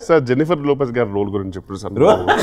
Sir Jennifer Lopez గారి role గురించి చెప్పారు సార్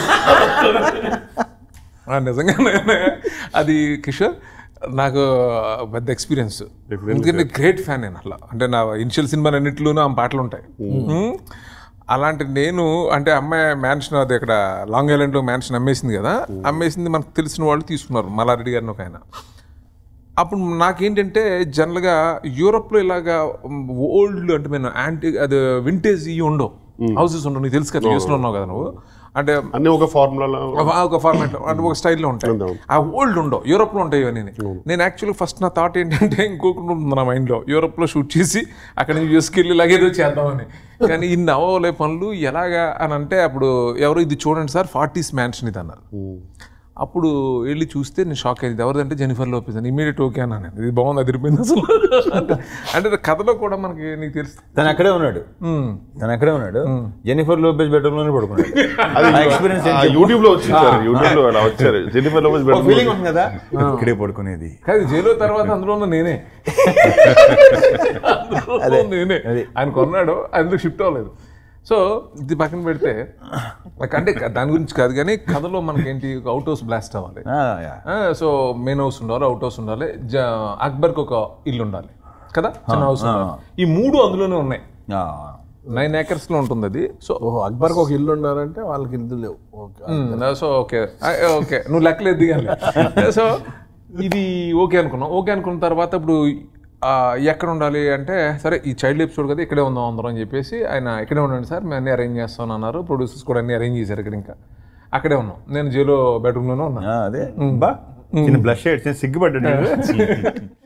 ఆ, నిజంగానే అది కిషోర్ నాకు పెద్ద ఎక్స్పీరియన్స్ ఎందుకంటే గ్రేట్ ఫ్యాన్ నేను అట్లా అంటే నా ఇనిషియల్ సినిమా అన్నింటిలోనూ ఆమె పాటలు ఉంటాయి మ్మ్. అలాంటి నేను అంటే అమ్మాయి మ్యాన్షన్ అది ఇక్కడ లాంగ్ ఐలాండ్లో మ్యాన్షన్ అమ్మేసింది కదా అమ్మేసింది మనకు తెలిసిన వాళ్ళు తీసుకున్నారు మల్లారెడ్డి గారిని ఒక ఆయన అప్పుడు నాకేంటంటే జనరల్గా యూరోప్లో ఇలాగా ఓల్డ్ అంటే మేము యాంటీ అది వింటేజ్ ఇవి ఉండవు హౌసెస్ ఉండవు నీకు తెలుసు కదా యూస్లో ఉన్నావు కదా నువ్వు అంటే అన్ని ఒక ఫార్ములాలో ఒక- ఒక ఫార్మాట్ అంటే ఒక స్టైల్లో ఉంటాయి అవును. ఆ ఓల్డ్ ఉండవు యూరోప్లో ఉంటాయి ఇవన్నీ నేను యాక్చువల్లీ ఫస్ట్ నా థాట్ ఏంటంటే ఇంకొకటి ఉంటుంది నా మైండ్లో యూరోప్లో షూట్ చేసి అక్కడ నుంచి యూఎస్కి వెళ్ళి ఇలాగేదో చేద్దామని కానీ ఇన్ని అవ్వలే పనులు ఎలాగా అని అంటే అప్పుడు ఎవరో ఇది చూడండి సార్ ఫార్టీస్ మ్యాన్షన్ ఇది అన్నారు అప్పుడు వెళ్ళి చూస్తే నేను షాక్ అయింది ఎవరిదంటే జెనిఫర్ లోపేస్ అని ఇమీడియట్ ఓకే అన్నాను నేను. ఇది బాగుంది అదిరిపోయింది అసలు అంటే అంటే కథలో కూడా మనకి నీకు తెలుసు తను అక్కడే ఉన్నాడు తను అక్కడే ఉన్నాడు జెనిఫర్ లోపేజ్ బెడ్రూమ్ లోనే పడుకున్నాడు ఆ ఎక్స్పీరియన్స్ యూట్యూబ్ లో వచ్చింది సార్ యూట్యూబ్ లో అలా వచ్చారు జెనిఫర్ లోపెస్ ఫీలింగ్ ఉంది కదా ఇక్కడే పడుకునేది కాదు జైలు తర్వాత అందులో ఉన్న నేనే అందులో ఉన్న నేనే ఆయన కొన్నాడు అందులో షిఫ్ట్ అవ్వలేదు సో ఇది పక్కన పెడితే అంటే దాని గురించి కాదు కానీ కథలో మనకేంటి అవుట్ హౌస్ బ్లాస్ట్ అవ్వాలి ah, yeah. So main house ఉండాలి అవుట్ హౌస్ ఉండాలి జ- అక్బర్కి ఒక ఇల్లు ఉండాలి కదా చిన్న హౌస్ ఉండాలి ఈ మూడు అందులోనే ఉన్నాయి ఆ. నైన్ ఏకర్స్ లో ఉంటుంది అది సో ఓహో అక్బర్కి ఒక ఇల్లు ఉండాలంటే వాళ్ళకి ఇల్లు లేవు ఓకే సో ఓకే ఓకే నువ్వు లెక్కలేదు దిగాలి సో ఇది ఓకే అనుకున్నాం ఓకే అనుకున్న తర్వాత ఇప్పుడు ఆ, ఎక్కడ ఉండాలి అంటే సరే ఈ చైల్డ్ ఎపిసోడ్ కదా ఇక్కడే ఉందాం అందరం అని చెప్పేసి ఆయన ఇక్కడే ఉండండి సార్ మేము అన్ని అరేంజ్ చేస్తాం అన్నారు ప్రొడ్యూసర్స్ కూడా అన్ని అరేంజ్ చేశారు ఇక్కడ ఇంకా అక్కడే ఉన్నాం నేను జైలో బెడ్రూమ్లోనే ఉన్నాను ఆ, అదే బా చిన్న బ్లష్ చిన్న సిగ్గుపడ్డాడు